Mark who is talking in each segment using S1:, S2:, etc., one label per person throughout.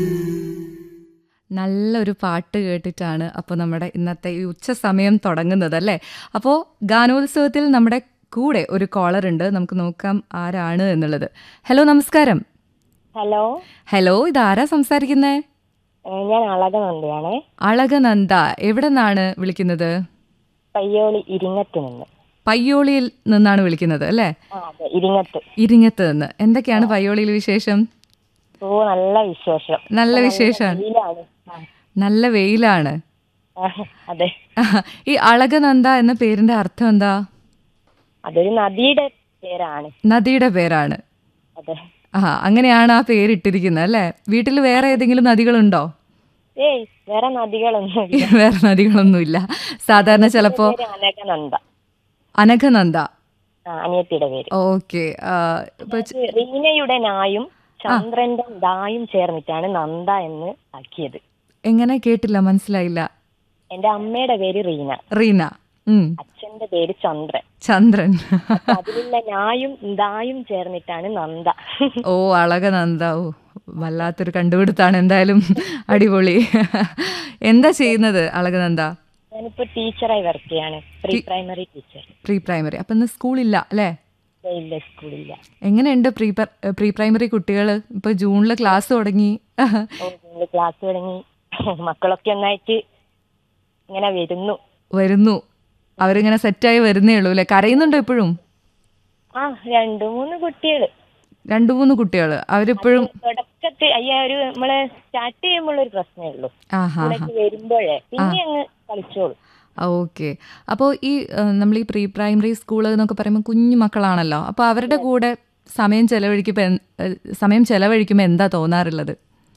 S1: നല്ലൊരു പാട്ട് കേട്ടിട്ടാണ് അപ്പോൾ നമ്മുടെ ഇന്നത്തെ ഈ ഉച്ച സമയം തുടങ്ങുന്നത് അല്ലേ അപ്പോൾ ഗാനോത്സവത്തിൽ നമ്മുടെ കൂടെ ഒരു കോളർ ഉണ്ട് നമുക്ക് നോക്കാം ആരാണ് എന്നുള്ളത് ഹലോ നമസ്കാരം
S2: ഹലോ
S1: ഹലോ ഇതാരാ സംസാരിക്കുന്നേ
S2: ഏഹ് ഞാൻ അളകനന്ദയാണേ
S1: അളകനന്ദ എവിടെ നിന്നാണ് വിളിക്കുന്നത്
S2: പയ്യോളി ഇരിങ്ങത്ത് നിന്ന്
S1: പയ്യോളിയിൽ നിന്നാണ് വിളിക്കുന്നത് അല്ലേ
S2: ആ അതെ ഇരിങ്ങത്ത്
S1: ഇരിങ്ങത്ത് നിന്ന് എന്തൊക്കെയാണ് പയ്യോളിയിൽ വിശേഷം
S2: ഓ നല്ല വിശേഷം
S1: നല്ല വിശേഷമാണ്
S2: വെയിലാണ് ആ,
S1: നല്ല വെയിലാണ്
S2: ആ, അതെ
S1: ഈ അളകനന്ദ എന്ന പേരിന്റെ അർത്ഥം എന്താ
S2: അതൊരു നദിയുടെ പേരാണ്
S1: നദിയുടെ പേരാണ്
S2: അതെ
S1: ആ അങ്ങനെയാണ് ആ പേരിട്ടിരിക്കുന്നത് അല്ലേ വീട്ടിൽ വേറെ ഏതെങ്കിലും നദികളുണ്ടോ
S2: ഏയ് വേറെ നദികളൊന്നും ഇല്ല
S1: വേറെ നദികളൊന്നുമില്ല സാധാരണ ചിലപ്പോ
S2: പേര് അനകനന്ദ
S1: അനഘനന്ദ
S2: ആ അനിയത്തിയുടെ പേര്
S1: ഓക്കെ ഇപ്പൊ ച-
S2: അത് റീനയുടെ നായും ചന്ദ്രന്റെ ദായും ചേർന്നിട്ടാണ് നന്ദ എന്ന് ആക്കിയത്
S1: എങ്ങനെ കേട്ടില്ല മനസ്സിലായില്ല
S2: എന്റെ അമ്മയുടെ പേര് റീന
S1: റീന ഉം
S2: അച്ഛന്റെ പേര് ചന്ദ്രൻ
S1: ചന്ദ്രൻ
S2: അപ്പൊ അതിലുള്ള നായും ദായും ചേർന്നിട്ടാണ് നന്ദ
S1: ഓ അളകനന്ദ ഓ വല്ലാത്തൊരു കണ്ടുപിടുത്താണ് എന്തായാലും അടിപൊളി എന്താ ചെയ്യുന്നത് അളകനന്ദ
S2: ഞാനിപ്പോ ടീച്ചറായി വർക്ക് ചെയ്യാണ് pre primary teacher
S1: pre primary അപ്പൊ ഇന്ന് സ്കൂളില്ല അല്ലേ
S2: ഇല്ല സ്കൂളില്ല
S1: എങ്ങനെയുണ്ട് പ്രീ പ്രീ പ്രൈമറി കുട്ടികൾ ഇപ്പൊ ജൂണിൽ ക്ലാസ് തുടങ്ങി
S2: ക്ലാസ് തുടങ്ങി മക്കളൊക്കെ ഒന്നായിട്ട് ഇങ്ങനെ വരുന്നു
S1: വരുന്നു അവരിങ്ങനെ സെറ്റായി വരുന്നേ ഉള്ളൂ അല്ലെ കരയുന്നുണ്ടോ ഇപ്പോഴും
S2: ആ രണ്ടു മൂന്ന് കുട്ടികള്
S1: രണ്ടു മൂന്ന് കുട്ടികൾ അവരിപ്പോഴും
S2: തുടക്കത്തിൽ അയ്യ ഒരു നമ്മള് സ്റ്റാർട്ട് ചെയ്യുമ്പോൾ ഒരു പ്രശ്നമേ ഉള്ളൂ
S1: ആഹാ
S2: സ്കൂളിലേക്ക് വരുമ്പോഴേ പിന്നെ അങ്ങ് കളിച്ചോളൂ
S1: ഓക്കെ അപ്പോൾ ഈ നമ്മൾ ഈ പ്രീ പ്രൈമറി സ്കൂൾ എന്നൊക്കെ പറയുമ്പോൾ കുഞ്ഞു മക്കളാണല്ലോ അപ്പോൾ അവരുടെ കൂടെ സമയം ചെലവഴിക്കുമ്പോൾ എൻ- ഏഹ് സമയം ചെലവഴിക്കുമ്പോൾ എന്താ തോന്നാറുള്ളത്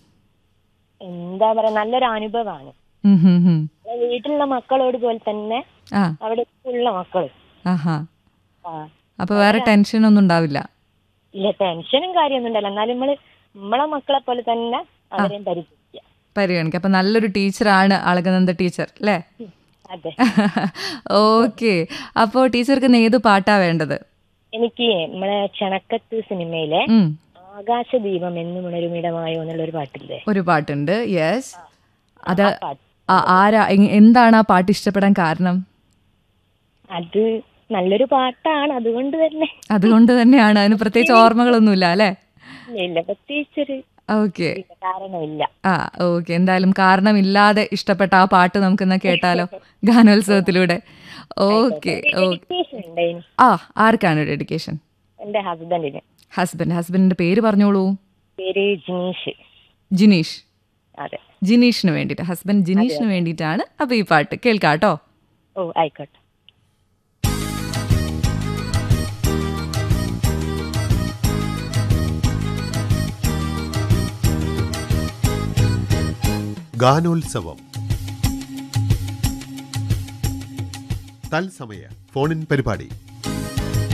S2: എന്താ പറയാ നല്ലൊരു അനുഭവമാണ്
S1: ഉം ഹും ഹും.
S2: നമ്മളെ വീട്ടിലുള്ള മക്കളോട് പോലെ തന്നെ
S1: ആ
S2: അവിടെ സ്കൂളിലെ മക്കള്
S1: ആഹാ
S2: ആ
S1: അപ്പോൾ വേറെ ടെൻഷൻ ഒന്നും ഉണ്ടാവില്ല
S2: ഇല്ല ടെൻഷനും കാര്യമൊന്നും ഉണ്ടല്ലോ എന്നാലും നമ്മള് നമ്മളെ മക്കളെ പോലെ തന്നെ അവരെയും പരിചരിക്കുക
S1: പരിഗണിക്കുക അപ്പോൾ നല്ലൊരു ടീച്ചറാണ് അളകനന്ദ ടീച്ചർ അല്ലേ
S2: അതെ
S1: ഓക്കെ അപ്പോൾ ടീച്ചർക്ക് ഇന്ന് ഏത് പാട്ടാ വേണ്ടത്
S2: എനിക്ക് നമ്മളെ ചണക്കത്ത് സിനിമയിലെ
S1: ഉം,
S2: ആകാശദീപം എന്നും ഉണരുമിടമായോ എന്നുള്ള ഒരു പാട്ടില്ലേ
S1: ഒരു പാട്ടുണ്ട് യെസ് അത്
S2: ആ പാട്ട്
S1: ആ- ആരാ എങ്- എന്താണ് ആ പാട്ട് ഇഷ്ടപ്പെടാൻ കാരണം
S2: അത് നല്ലൊരു പാട്ടാണ് അതുകൊണ്ട് തന്നെ
S1: അതുകൊണ്ട് തന്നെയാണ് അതിന് പ്രത്യേകിച്ച് ഓർമ്മകളൊന്നുമില്ല അല്ലേ
S2: ഇല്ല, ഇല്ല പ്രത്യേകിച്ചൊരു
S1: ഓക്കെ
S2: കാരണമില്ല
S1: ആ ഓക്കെ എന്തായാലും കാരണമില്ലാതെ ഇഷ്ടപ്പെട്ട ആ പാട്ട് നമുക്കിന്ന് കേട്ടാലോ ഗാനോത്സവത്തിലൂടെ ഓക്കെ ഓക്കെ
S2: ഡെഡിക്കേഷൻ ഉണ്ടായിന്
S1: ആ ആർക്കാണ് ഡെഡിക്കേഷൻ
S2: എന്റെ ഹസ്ബൻഡിന്
S1: ഹസ്ബൻഡ് ഹസ്ബൻഡിന്റെ പേര് പറഞ്ഞോളൂ
S2: പേര് ജിനീഷ്
S1: ജിനീഷ്
S2: അതെ
S1: ജിനീഷിന് വേണ്ടിയിട്ട് ഹസ്ബൻഡ് ജിനീഷിന് വേണ്ടിയിട്ടാണ് അപ്പോൾ ഈ പാട്ട് കേൾക്കാട്ടോ
S2: ഓ ആയിക്കോട്ടെ
S3: ഗാനോത്സവം തത്സമയ ഫോണിൻ പരിപാടി